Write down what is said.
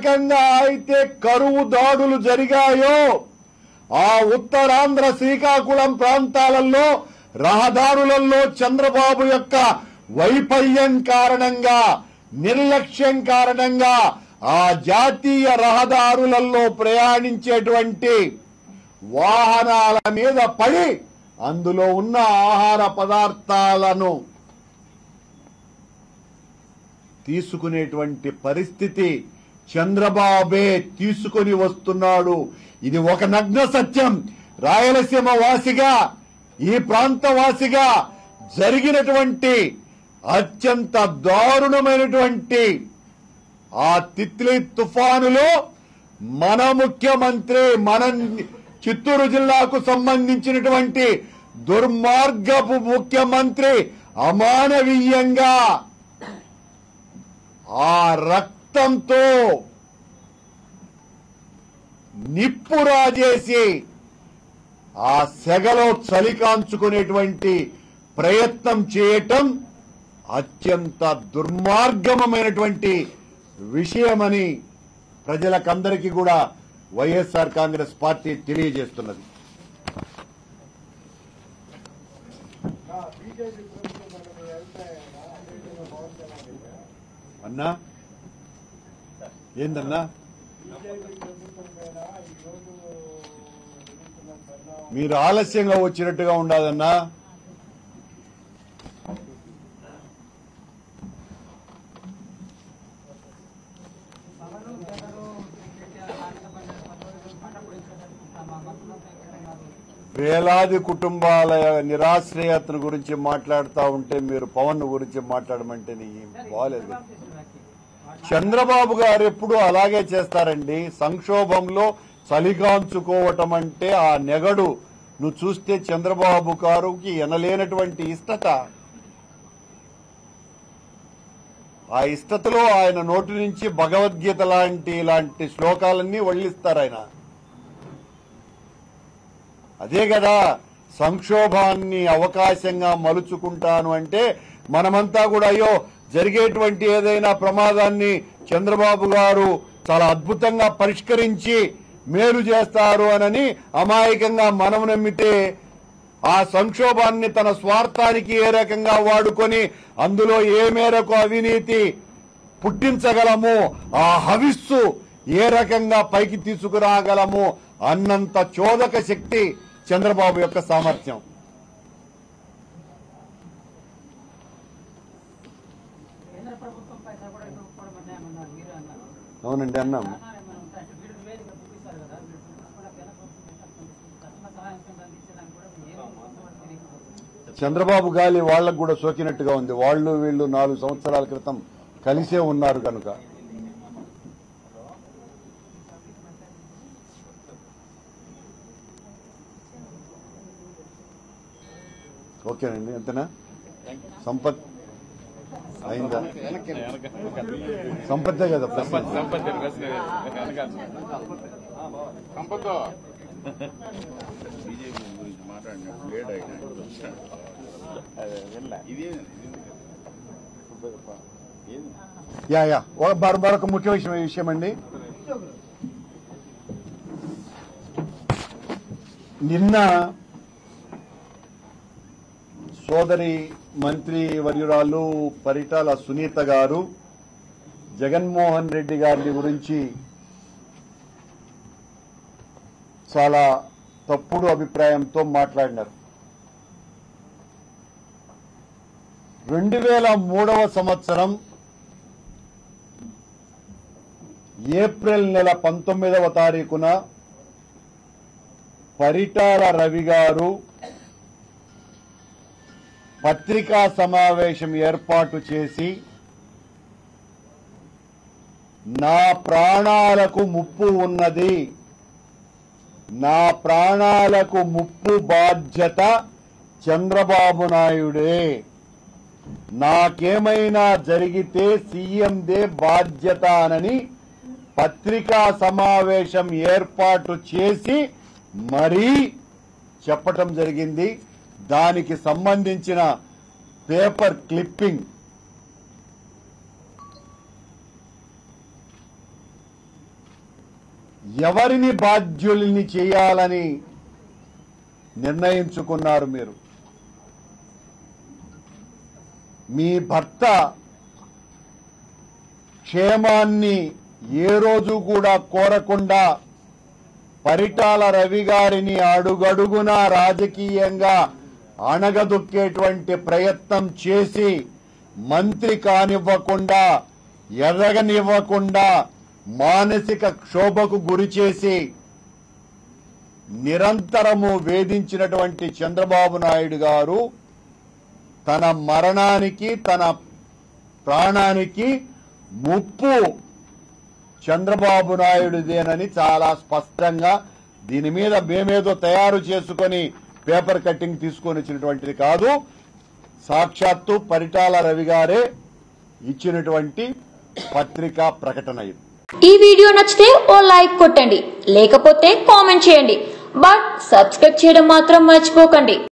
రకంగా అయితే కరువు దాడులు జరిగాయో ఆ ఉత్తరాంధ్ర శ్రీకాకుళం ప్రాంతాలలో రహదారులలో చంద్రబాబు యొక్క వైఫల్యం కారణంగా నిర్లక్ష్యం కారణంగా ఆ జాతీయ రహదారులలో ప్రయాణించేటువంటి వాహనాల మీద పడి అందులో ఉన్న ఆహార పదార్థాలను తీసుకునేటువంటి పరిస్థితి చంద్రబాబే తీసుకొని వస్తున్నాడు ఇది ఒక నగ్న సత్యం రాయలసీమ వాసిగా ఈ ప్రాంత వాసిగా జరిగినటువంటి అత్యంత దారుణమైనటువంటి ఆ తిత్లీ తుఫానులో మన ముఖ్యమంత్రి మన చిత్తూరు జిల్లాకు సంబంధించినటువంటి దుర్మార్గపు ముఖ్యమంత్రి అమానవీయంగా ఆ రక్తంతో నిప్పు రాజేసి ఆ సెగలో చలికాంచుకునేటువంటి ప్రయత్నం చేయటం అత్యంత దుర్మార్గమైనటువంటి విషయమని ప్రజలకందరికీ కూడా వైఎస్ఆర్ కాంగ్రెస్ పార్టీ తెలియజేస్తున్నది బీజేపీ ప్రభుత్వం మనకు అభిప్రాయం పవన్ కళ్యాణ్ గారు. అన్నా ఏందన్నా బీజేపీ ప్రభుత్వం మీద ఈ రోజు జరుగుతున్న పరిణామం మీరు ఆలస్యంగా వచ్చినట్టుగా ఉండదన్నా వేలాది కుటుంబాల నిరాశ్రయతను గురించి మాట్లాడుతూ ఉంటే మీరు పవన్ గురించి మాట్లాడమంటే నీ బాగాలేదు చంద్రబాబు గారు ఎప్పుడు అలాగే చేస్తారండి సంక్షోభంలో చలిగాంచుకోవటం అంటే ఆ నెగడు నువ్వు చూస్తే చంద్రబాబు గారుకి ఎనలేనటువంటి ఇష్టత ఆ ఇష్టతలో ఆయన నోటి నుంచి భగవద్గీత లాంటి ఇలాంటి శ్లోకాలన్నీ వల్లిస్తారు ఆయన అదే కదా సంక్షోభాన్ని అవకాశంగా మలుచుకుంటాను అంటే మనమంతా కూడా అయ్యో జరిగేటువంటి ఏదైనా ప్రమాదాన్ని చంద్రబాబు గారు చాలా అద్భుతంగా పరిష్కరించి మేలు చేస్తారు అనని అమాయకంగా మనం నమ్మితే ఆ సంక్షోభాన్ని తన స్వార్థానికి ఏ రకంగా వాడుకొని అందులో ఏ మేరకు అవినీతి పుట్టించగలము ఆ హవిస్సు ఏ రకంగా పైకి తీసుకురాగలము అన్నంత చోదక శక్తి చంద్రబాబు యొక్క సామర్థ్యం కేంద్ర ప్రభుత్వం పైసా కూడా ఇవ్వకపోవడం మీరు అన్నారు అవునండి అన్నాం అన్నారు ఏమైనా ఉంటే అంటే వీళ్ళు వేదిక చూపిస్తారు కదా వీళ్ళు చూపించకుండా కేంద్ర ప్రభుత్వం ఎంత పంపిస్తుంది తక్షణ సహాయం కింద అందించడానికి కూడా ఏం ఇవ్వకపోవడం తెలియకపోతుంది చంద్రబాబు గాలి వాళ్ళకు కూడా సోకినట్టుగా ఉంది వాళ్ళు వీళ్ళు నాలుగు సంవత్సరాల క్రితం కలిసే ఉన్నారు కనుక ఓకేనండి ఎంతనా సంపత్ అయిందా సంపత్తే కదా ప్రశ్న సంపత్తి ప్రశ్న సంపత్తు బీజేపీ గురించి మాట్లాడినప్పుడు లేట్ అయినా ఇది ఏది యా యా ఒక- మరొక మరొక ముఖ్య విషయం విషయం అండి నిన్న సోదరి మంత్రి వర్యురాలు పరిటాల సునీత గారు జగన్మోహన్ రెడ్డి గారిని గురించి చాలా తప్పుడు అభిప్రాయంతో మాట్లాడినారు రెండు వేల మూడవ సంవత్సరం ఏప్రిల్ నెల పంతొమ్మిదవ తారీఖున పరిటాల రవి గారు పత్రికా సమావేశం ఏర్పాటు చేసి నా ప్రాణాలకు ముప్పు ఉన్నది నా ప్రాణాలకు ముప్పు బాధ్యత చంద్రబాబు నాయుడే నాకేమైనా జరిగితే సీఎందే బాధ్యత అనని పత్రికా సమావేశం ఏర్పాటు చేసి మరీ చెప్పటం జరిగింది దానికి సంబంధించిన పేపర్ క్లిప్పింగ్ ఎవరిని బాధ్యుల్ని చేయాలని నిర్ణయించుకున్నారు మీరు మీ భర్త క్షేమాన్ని ఏ రోజు కూడా కోరకుండా పరిటాల రవి గారిని అడుగడుగునా రాజకీయంగా అణగదొక్కేటువంటి ప్రయత్నం చేసి మంత్రి కానివ్వకుండా ఎర్రగనివ్వకుండా మానసిక క్షోభకు గురి చేసి నిరంతరము వేధించినటువంటి చంద్రబాబు నాయుడు గారు తన మరణానికి తన ప్రాణానికి ముప్పు చంద్రబాబు నాయుడుదేనని చాలా స్పష్టంగా దీని మీద మేమేదో తయారు చేసుకొని పేపర్ కట్టింగ్ తీసుకొని వచ్చినటువంటిది కాదు సాక్షాత్తు పరిటాల రవి గారే ఇచ్చినటువంటి పత్రికా ప్రకటన ఇది ఈ వీడియో నచ్చితే ఓ లైక్ కొట్టండి లేకపోతే కామెంట్ చేయండి బట్ సబ్స్క్రైబ్ చేయడం మాత్రం మర్చిపోకండి